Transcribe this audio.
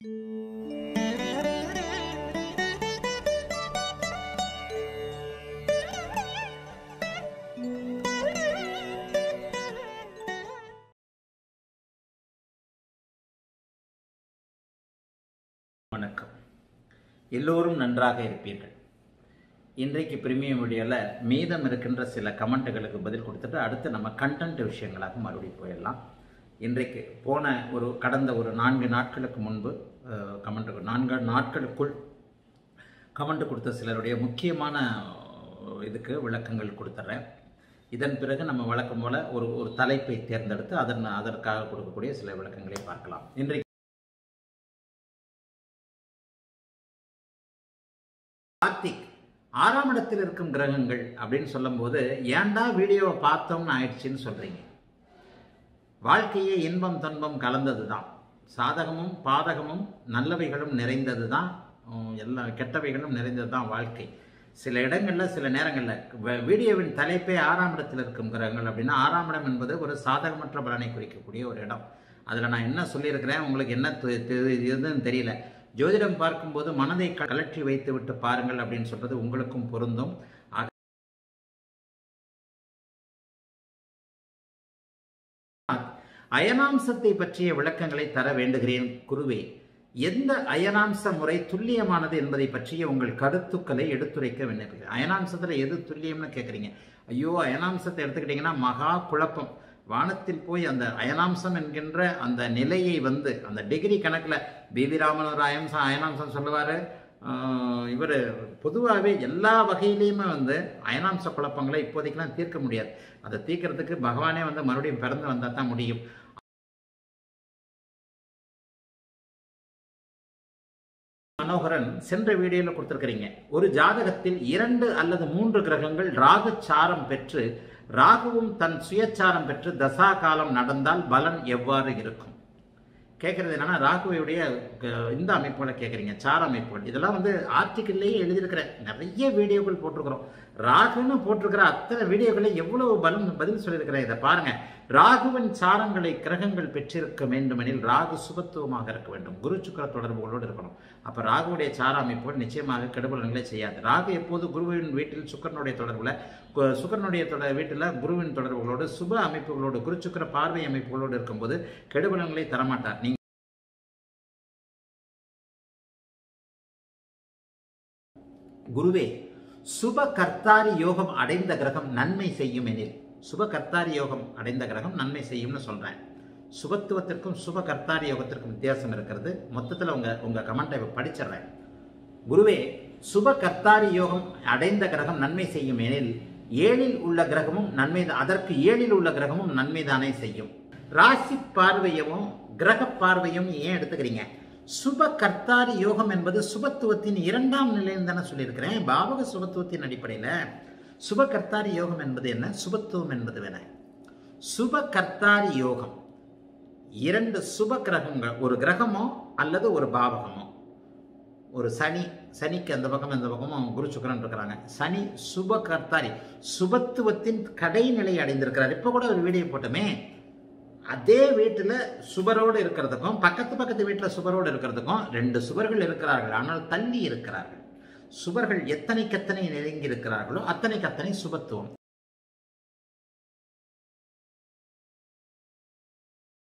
வணக்கம் எல்லோரும் நன்றாக இருப்பீர்கள் இன்றைக்கு பிரிமியம் வீடியோவில் மீதம் இருக்கின்ற சில கமெண்ட்டுகளுக்கு பதில் கொடுத்துட்டு அடுத்து நம்ம கண்டென்ட் விஷயங்களாக மறுபடியும் போயிடலாம் இன்றைக்கு போன ஒரு கடந்த ஒரு நான்கு நாட்களுக்கு முன்பு கமெண்ட் நான்கு நாட்களுக்குள் கமெண்ட் கொடுத்த சிலருடைய முக்கியமான அஹ், இதுக்கு விளக்கங்கள் கொடுத்துட்றேன் இதன் பிறகு நம்ம வழக்கம் போல ஒரு ஒரு தலைப்பை தேர்ந்தெடுத்து அதன் அதற்காக கொடுக்கக்கூடிய சில விளக்கங்களை பார்க்கலாம் இன்றைக்கு கார்த்திக் ஆறாம் இடத்தில் இருக்கும் கிரகங்கள் அப்படின்னு சொல்லும்போது ஏன்டா வீடியோவை பார்த்தோம்னு ஆயிடுச்சுன்னு சொல்றீங்க வாழ்க்கையே இன்பம் துன்பம் கலந்தது தான் சாதகமும் பாதகமும் நல்லவைகளும் நிறைந்தது தான் எல்லா கெட்டவைகளும் நிறைந்தது தான் வாழ்க்கை சில இடங்களில் சில நேரங்களில் வீடியோவின் தலைப்பே ஆறாம் இடத்தில் இருக்கும் கிரகங்கள் அப்படின்னா ஆறாம் இடம் என்பது ஒரு சாதகமற்ற பலனை குறிக்கக்கூடிய ஒரு இடம் அதில் நான் என்ன சொல்லியிருக்கிறேன் உங்களுக்கு என்ன தெ- தெ- இதுன்னு தெரியல ஜோதிடம் பார்க்கும்போது மனதை க- கலற்றி வைத்து விட்டு பாருங்கள் அப்படின்னு சொல்றது உங்களுக்கும் பொருந்தும் ஆக- அயனாம்சத்தை பற்றிய விளக்கங்களை தர வேண்டுகிறேன் குருவே எந்த அயனாம்ச முறை துல்லியமானது என்பதை பற்றிய உங்கள் கருத்துக்களை எடுத்துரைக்க விண்ணப்பிக்கிறேன் அயனாம்சத்தில் எது துல்லியம்னு கேட்குறீங்க ஐயோ அயனாம்சத்தை எடுத்துக்கிட்டிங்கன்னா மகா குழப்பம் வானத்தில் போய் அந்த அயனாம்சம் என்கின்ற அந்த நிலையை வந்து அந்த டிகிரி கணக்கில் பிவி ராமன் ஒரு அயம்சம் அயனாம்சம் சொல்லுவார் இவர் பொதுவாகவே எல்லா வகையிலையுமே வந்து அயனாம்ச குழப்பங்களை இப்போதைக்கெல்லாம் தீர்க்க முடியாது அதை தீர்க்கறதுக்கு பகவானே வந்து மறுபடியும் பிறந்து வந்தால் தான் முடியும் மனோகரன் சென்ற வீடியோவில் கொடுத்துருக்கிறீங்க ஒரு ஜாதகத்தில் இரண்டு அல்லது மூன்று கிரகங்கள் ராகு சாரம் பெற்று ராகுவும் தன் சுயச்சாரம் பெற்று தசா காலம் நடந்தால் பலன் எவ்வாறு இருக்கும் கேட்கறது என்னன்னா ராகுவையுடைய க- இந்த அமைப்புகளை கேட்குறீங்க சார அமைப்புகள் இதெல்லாம் வந்து ஆர்டிக்கிள்லேயே எழுதியிருக்கிற நிறைய வீடியோக்கள் போட்டிருக்கிறோம் ராகுன்னு போட்டிருக்கிற அத்தனை வீடியோக்களை எவ்வளவு பலம் பதில் சொல்லியிருக்கிறேன் இதை பாருங்க ராகுவின் சாரங்களை கிரகங்கள் பெற்றிருக்க வேண்டுமெனில் ராகு சுபத்துவமாக இருக்க வேண்டும் குரு சுக்கிர தொடர்புகளோடு இருக்கணும் அப்ப ராகுவுடைய சார அமைப்புகள் நிச்சயமாக கெடுபலன்களை செய்யாது ராகு எப்போது குருவின் வீட்டில் சுக்கரனுடைய தொடர்புல கு- சுக்கிரனுடைய தொடர் வீட்டில் குருவின் தொடர்புகளோடு சுப அமைப்புகளோடு குரு சுக்கிர பார்வை அமைப்புகளோடு இருக்கும்போது கெடுபலன்களை தரமாட்டார் நீங்க குருவே சுப கர்த்தாரி யோகம் அடைந்த கிரகம் நன்மை செய்யும் எனில் சுப கர்த்தாரி யோகம் அடைந்த கிரகம் நன்மை செய்யும்னு சொல்றேன் சுபத்துவத்திற்கும் சுப கர்த்தாரி யோகத்திற்கும் வித்தியாசம் இருக்கிறது மொத்தத்தில் உங்க உங்க கமெண்ட்டை படிச்சிடுறேன் குருவே சுப கர்த்தாரி யோகம் அடைந்த கிரகம் நன்மை செய்யும் எனில் ஏழில் உள்ள கிரகமும் நன்மை அதற்கு ஏழில் உள்ள கிரகமும் நன்மைதானே செய்யும் ராசி பார்வையவும் கிரக பார்வையும் ஏன் எடுத்துக்கிறீங்க சுப கர்த்தாரி யோகம் என்பது சுபத்துவத்தின் இரண்டாம் நிலைன்னு தானே சொல்லியிருக்கிறேன் பாவக சுபத்துவத்தின் அடிப்படையில் சுப கர்த்தாரி யோகம் என்பது என்ன சுபத்துவம் என்பது என்ன சுப கர்த்தாரி யோகம் இரண்டு சுப கிரகங்கள் ஒரு கிரகமோ அல்லது ஒரு பாவகமோ ஒரு சனி சனிக்கு அந்த பக்கம் இந்த பக்கமும் குரு சுக்கரன் இருக்கிறாங்க சனி சுப கர்த்தாரி சுபத்துவத்தின் கடைநிலை அடைந்திருக்கிறார் இப்போ கூட ஒரு வீடியோ போட்டோமே அதே வீட்டில் சுபரோடு இருக்கிறதுக்கும் பக்கத்து பக்கத்து வீட்டில் சுபரோடு இருக்கிறதுக்கும் ரெண்டு சுவர்கள் இருக்கிறார்கள் ஆனால் தள்ளி இருக்கிறார்கள் சுவர்கள் எத்தனைக்கு எத்தனை நெருங்கி இருக்கிறார்களோ அத்தனைக்கு அத்தனை சுபத்துவம்